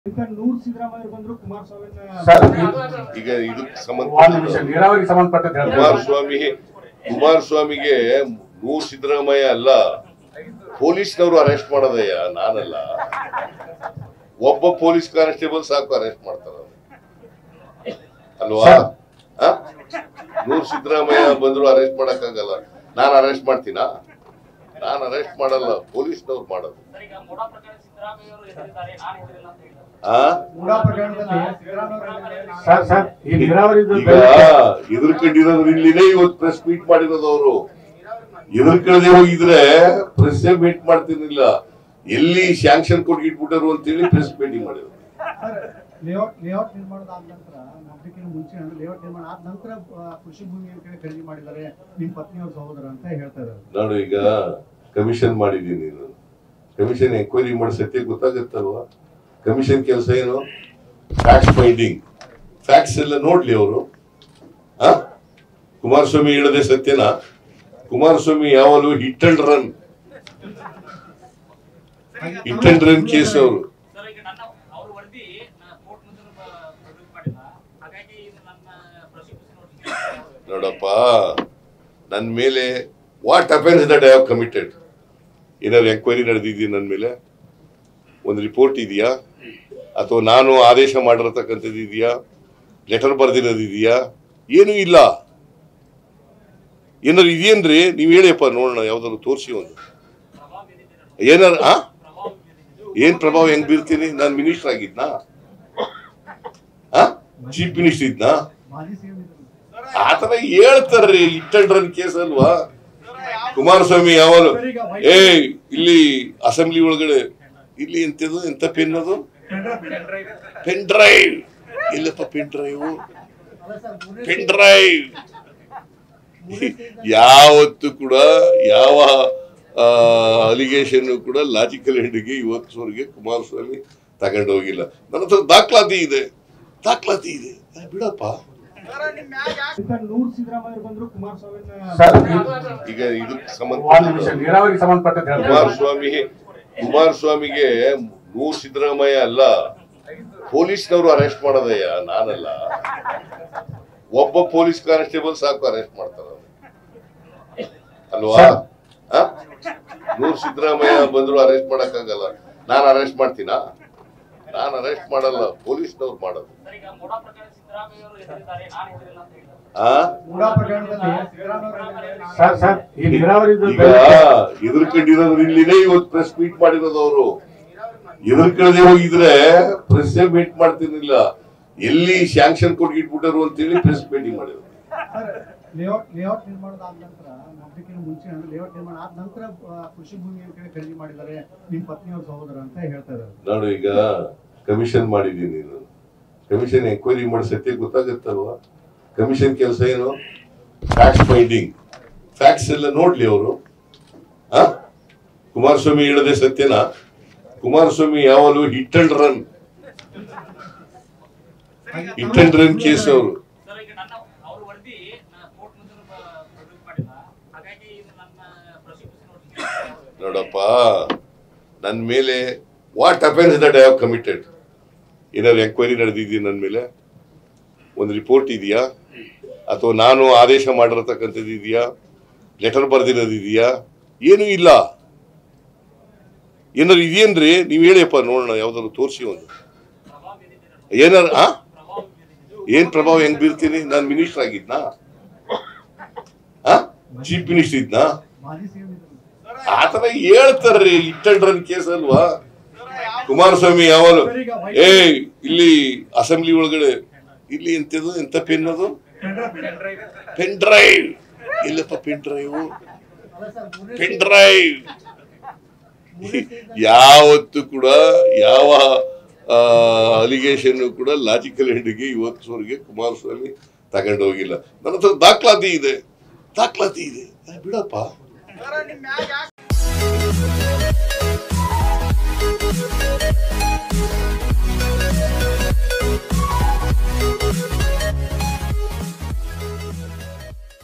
ನೂರ್ ಸಿದ್ದರಾಮಯ್ಯ ಬಂದ್ರು ಕುಮಾರಸ್ವಾಮಿ ಸರ್ ಈಗ ಇದಕ್ಕೆ ಒಂದು ಸಂಬಂಧ ನಿಮಿಷ ನೀರಾವರಿಗೆ ಸಂಬಂಧಪಟ್ಟಂತೆ ಹೇಳ್ತಾರೆ ಕುಮಾರಸ್ವಾಮಿ ಕುಮಾರಸ್ವಾಮಿಗೆ ನೂರ್ ಸಿದ್ದರಾಮಯ್ಯ ಅಲ್ಲ ಪೊಲೀಸ್ನವರು ಅರೆಸ್ಟ್ ಮಾಡೋದಯ್ಯ ನಾನಲ್ಲ ಒಬ್ಬ ಪೊಲೀಸ್ ಕಾನ್ಸ್ಟೇಬಲ್ ಸಾಕು ಅರೆಸ್ಟ್ ಮಾಡ್ತಾರ ಅಲ್ವಾ ಆ? ನೂರ್ ಸಿದ್ದರಾಮಯ್ಯ ಬಂದ್ರು ಅರೆಸ್ಟ್ ಮಾಡಕ್ಕಾಗಲ್ಲ ನಾನ್ ಅರೆಸ್ಟ್ ಮಾಡ್ತೀನಾ ನಾನ್ ಅರೆಸ್ಟ್ ಮಾಡಲ್ಲ ಪೊಲೀಸ್ನವ್ರು ಮಾಡೋದು ಸರ್, ಈಗ ಮೂಡಾ ಪ್ರಕರಣ ಸಿದ್ದರಾಮಯ್ಯ ಅವರು ಹೆದರಿದ್ದಾರೆ ನಾನು ಹೆದರಿಲ್ಲ ಅಂತ ಹೇಳಿದ್ದಾರೆ ಆ ಮೂಡಾ ಪ್ರಕರಣದಲ್ಲಿ ಸಿದ್ದರಾಮಯ್ಯ ಸರ್ ಸರ್ ಈ ನೀರಾವರಿ ಈಗ ಎದುರ್ಕೊಂಡಿರೋದು ಇಲ್ಲಿನೇ ಇವತ್ತು ಪ್ರೆಸ್ ಮೀಟ್ ಮಾಡಿರೋದು ಅವರು ಎದುರ್ಕೊಳ್ಳದೆ ಹೋಗಿದ್ರೆ ಪ್ರೆಸ್ ಮೀಟ್ ಮಾಡ್ತಿರ್ಲಿಲ್ಲ ಎಲ್ಲಿ ಸ್ಯಾಂಕ್ಷನ್ ಕೊಟ್ಟು ಇಟ್ಬಿಟ್ಟರು ಅಂತೇಳಿ ಪ್ರೆಸ್ ಮೀಟಿಂಗ್ ಮಾಡಿದ್ರು ಲೇಔಟ್ ಲೇಔಟ್ ನಿರ್ಮಾಣದ ಆದ ನಂತರ ಅದಕ್ಕಿಂತ ಮುಂಚೆ ಅಂದ್ರೆ ಲೇಔಟ್ ನಿರ್ಮಾಣ ಆದ ನಂತರ ಆ, ಕೃಷಿ ಭೂಮಿ ಅಂತ ಹೇಳಿ ಖರೀದಿ ಮಾಡಿದ್ದಾರೆ ನಿಮ್ ಪತ್ನಿಯವ್ರ ಸಹೋದರ ಅಂತ ಹೇಳ್ತಾ ಇದ್ದಾರೆ ನಾನು ಈಗ ಕಮಿಷನ್ ಮಾಡಿದ್ದೀನಿ ನಾನು ಕಮಿಷನ್ ಎಂಕ್ವೈರಿ ಮಾಡಿ ಸತ್ಯ ಗೊತ್ತಾಗತ್ತಲ್ವಾ ಕಮಿಷನ್ ಕೆಲಸ ಏನು ಫ್ಯಾಕ್ಸ್ ಫೈಂಡಿಂಗ್ ಫ್ಯಾಕ್ಟ್ಸ್ ಎಲ್ಲ ನೋಡ್ಲಿ ಅವರು ಆ ಕುಮಾರಸ್ವಾಮಿ ಹೇಳದೆ ಸತ್ಯನಾ ಕುಮಾರಸ್ವಾಮಿ ಯಾವಾಗಲೂ hit and run hit and run case ಅವರು ಸರ್ ಈಗ ನನ್ನ ಅವ್ರ ವರದಿ ಕೋರ್ಟ್ ಮುಂದೆ ಪ್ರೊಡ್ಯೂಸ್ ಮಾಡಿಲ್ಲ ಹಾಗಾಗಿ ಇದು ನನ್ನ ಪ್ರಾಸಿಕ್ಯೂಷನ್ ನೋಟಿಸ್ ನೋಡಪ್ಪ ನನ್ನ ಮೇಲೆ what offence that I have committed ಏನಾದ್ರು ಎಂಕ್ವೈರಿ ನಡೆದಿದೆಯಾ ನನ್ನ ಮೇಲೆ ಒಂದು ರಿಪೋರ್ಟ್ ಇದೆಯಾ ಅಥವಾ ನಾನು ಆದೇಶ ಮಾಡಿರತಕ್ಕಂಥದ್ದು ಇದೆಯಾ ಲೆಟರ್ ಬರೆದಿರೋದು ಇದೆಯಾ ಏನೂ ಇಲ್ಲ ಏನಾದ್ರು ಇದೆಯೇನ್ರಿ ನೀವು ಹೇಳಿಯಪ್ಪ ನೋಡೋಣ ಯಾವ್ದಾದ್ರು ತೋರಿಸಿ ಒಂದು ಏನಾರು ಆ ಏನ್ ಪ್ರಭಾವ ಹೆಂಗ್ ಬೀರ್ತೀನಿ ನಾನು ಮಿನಿಸ್ಟರ್ ಆಗಿದ್ನಾ ಆ ಚೀಫ್ ಮಿನಿಸ್ಟರ್ ಇದ್ನಾ ಮಾಜಿ ಸಿಎಂ ಇದ್ರು ಆತರ ಹೇಳ್ತಾರ್ರಿ ಇಟ್ ಅಂಡ್ ರನ್ ಕೇಸ್ ಅಲ್ವಾ ಕುಮಾರಸ್ವಾಮಿ ಯಾವಾಗ ಏ ಇಲ್ಲಿ ಅಸೆಂಬ್ಲಿ ಒಳಗಡೆ ಇಲ್ಲಿ ಎಂತದು ಎಂತ ಪೆನ್ ಅದು ಪೆನ್ ಡ್ರೈವ್ ಇಲ್ಲಪ್ಪ ಪೆನ್ ಡ್ರೈವ್ ಅಲ್ಲ ಸರ್ ಮೂರನೇ ಪೆನ್ ಡ್ರೈವ್ ಯಾವತ್ತು ಕೂಡ ಯಾವ ಅಲಿಗೇಷನ್ ಕೂಡ ಲಾಜಿಕಲ್ ಎಂಡಿಗೆ ಇವತ್ತುವರೆಗೆ ಕುಮಾರಸ್ವಾಮಿ ತಗೊಂಡು ಹೋಗಿಲ್ಲ ನನ್ನ ಹತ್ರ ದಾಖಲಾತಿ ಇದೆ ದಾಖಲಾತಿ ಇದೆ ಆ, ಬಿಡಪ್ಪ ನೂರ್ ಸಿದ್ದರಾಮಯ್ಯ ಬಂದ್ರು ಕುಮಾರಸ್ವಾಮಿ ಸರ್ ಈಗ ಇದಕ್ಕೆ ಒಂದು ಸಂಬಂಧ ನಿಮಿಷ ನೀರಾವರಿಗೆ ಸಂಬಂಧಪಟ್ಟಂತೆ ಹೇಳ್ತಾರೆ ಕುಮಾರಸ್ವಾಮಿ ಕುಮಾರಸ್ವಾಮಿಗೆ ನೂರ್ ಸಿದ್ದರಾಮಯ್ಯ ಅಲ್ಲ ಪೊಲೀಸ್ನವರು ಅರೆಸ್ಟ್ ಮಾಡೋದಯ್ಯ ನಾನಲ್ಲ ಒಬ್ಬ ಪೊಲೀಸ್ ಕಾನ್ಸ್ಟೇಬಲ್ ಸಾಕು ಅರೆಸ್ಟ್ ಮಾಡ್ತಾರ ಅಲ್ವಾ ಆ? ನೂರ್ ಸಿದ್ದರಾಮಯ್ಯ ಬಂದ್ರು ಅರೆಸ್ಟ್ ಮಾಡಕ್ಕಾಗಲ್ಲ ನಾನ್ ಅರೆಸ್ಟ್ ಮಾಡ್ತೀನಾ ನಾನ್ ಅರೆಸ್ಟ್ ಮಾಡಲ್ಲ ಪೊಲೀಸ್ನವ್ರು ಮಾಡೋದು ಸರ್ ಈಗ ಮೂಡಾ ಪ್ರಕರಣ ಸಿದ್ದರಾಮಯ್ಯ ಅವರು ಹೆದರಿದ್ದಾರೆ ನಾನು ಹೆದರಿಲ್ಲ ಅಂತ ಹೇಳಿದ್ದಾರೆ ಆ ಮೂಡಾ ಪ್ರಕರಣದಲ್ಲಿ ಸಿದ್ದರಾಮಯ್ಯ ಸರ್ ಸರ್ ಈ ನೀರಾವರಿ ಈಗ ಎದುರ್ಕೊಂಡಿರೋದು ಇಲ್ಲಿನೇ ಇವತ್ತು ಪ್ರೆಸ್ ಮೀಟ್ ಮಾಡಿರೋದು ಅವರು ಎದುರ್ಕೊಳ್ಳದೆ ಹೋಗಿದ್ರೆ ಪ್ರೆಸ್ ಮೀಟ್ ಮಾಡ್ತಿರ್ಲಿಲ್ಲ ಎಲ್ಲಿ ಸ್ಯಾಂಕ್ಷನ್ ಕೊಟ್ಟು ಇಟ್ಬಿಟ್ಟರು ಅಂತೇಳಿ ಪ್ರೆಸ್ ಮೀಟಿಂಗ್ ಮಾಡಿದ್ರು ಸರ್ ಲೇಔಟ್ ಲೇಔಟ್ ನಿರ್ಮಾಣದ ಆದ ನಂತರ ಅದಕ್ಕಿಂತ ಮುಂಚೆ ಅಂದ್ರೆ ಲೇಔಟ್ ನಿರ್ಮಾಣ ಆದ ನಂತರ ಆ, ಕೃಷಿ ಭೂಮಿ ಅಂತ ಹೇಳಿ ಖರೀದಿ ಮಾಡಿದ್ದಾರೆ ನಿಮ್ ಪತ್ನಿಯವ್ರ ಸಹೋದರ ಅಂತ ಹೇಳ್ತಾ ಇದ್ದಾರೆ ನಾನು ಈಗ ಕಮಿಷನ್ ಮಾಡಿದ್ದೀನಿ ನಾನು ಕಮಿಷನ್ ಎಂಕ್ವೈರಿ ಮಾಡಿ ಸತ್ಯ ಗೊತ್ತಾಗತ್ತಲ್ವಾ ಕಮಿಷನ್ ಕೆಲಸ ಏನು ಫ್ಯಾಕ್ಸ್ ಫೈಂಡಿಂಗ್ ಫ್ಯಾಕ್ಟ್ಸ್ ಎಲ್ಲ ನೋಡ್ಲಿ ಅವರು ಆ ಕುಮಾರಸ್ವಾಮಿ ಹೇಳದೆ ಸತ್ಯನಾ ಕುಮಾರಸ್ವಾಮಿ ಯಾವಾಗಲೂ hit and run hit and run case ಅವರು ಸರ್ ಈಗ ನನ್ನ ಅವ್ರ ವರದಿ ಕೋರ್ಟ್ ಮುಂದೆ ಪ್ರೊಡ್ಯೂಸ್ ಮಾಡಿಲ್ಲ ಹಾಗಾಗಿ ಇದು ನನ್ನ ಪ್ರಾಸಿಕ್ಯೂಷನ್ ನೋಟಿಸ್ ನೋಡಪ್ಪ ನನ್ನ ಮೇಲೆ what offence that I have committed ಏನಾದ್ರು ಎಂಕ್ವೈರಿ ನಡೆದಿದೆಯಾ ನನ್ನ ಮೇಲೆ ಒಂದು ರಿಪೋರ್ಟ್ ಇದೆಯಾ ಅಥವಾ ನಾನು ಆದೇಶ ಮಾಡಿರತಕ್ಕಂಥದ್ದು ಇದೆಯಾ ಲೆಟರ್ ಬರೆದಿರೋದು ಇದೆಯಾ ಏನೂ ಇಲ್ಲ ಏನಾದ್ರು ಇದೆಯೇನ್ರಿ ನೀವು ಹೇಳಿಯಪ್ಪ ನೋಡೋಣ ಯಾವ್ದಾದ್ರು ತೋರಿಸಿ ಒಂದು ಏನಾರು ಆ ಏನ್ ಪ್ರಭಾವ ಹೆಂಗ್ ಬೀರ್ತೀನಿ ನಾನು ಮಿನಿಸ್ಟರ್ ಆಗಿದ್ನಾ ಆ ಚೀಫ್ ಮಿನಿಸ್ಟರ್ ಇದ್ನಾ ಮಾಜಿ ಸಿಎಂ ಇದ್ರು ಆತರ ಹೇಳ್ತಾರ್ರಿ ಇಟ್ ಅಂಡ್ ರನ್ ಕೇಸ್ ಅಲ್ವಾ ಕುಮಾರಸ್ವಾಮಿ ಯಾವಾಗ ಏ ಇಲ್ಲಿ ಅಸೆಂಬ್ಲಿ ಒಳಗಡೆ ಇಲ್ಲಿ ಎಂತದು ಎಂತ ಪೆನ್ ಅದು ಪೆನ್ ಡ್ರೈವ್ ಇಲ್ಲಪ್ಪ ಪೆನ್ ಡ್ರೈವ್ ಅಲ್ಲ ಸರ್ ಮೂರನೇ ಪೆನ್ ಡ್ರೈವ್ ಯಾವತ್ತು ಕೂಡ ಯಾವ ಅಲಿಗೇಷನ್ ಕೂಡ ಲಾಜಿಕಲ್ ಎಂಡಿಗೆ ಇವತ್ತುವರೆಗೆ ಕುಮಾರಸ್ವಾಮಿ ತಗೊಂಡು ಹೋಗಿಲ್ಲ ನನ್ನ ಹತ್ರ ದಾಖಲಾತಿ ಇದೆ ದಾಖಲಾತಿ ಇದೆ ಆ, ಬಿಡಪ್ಪ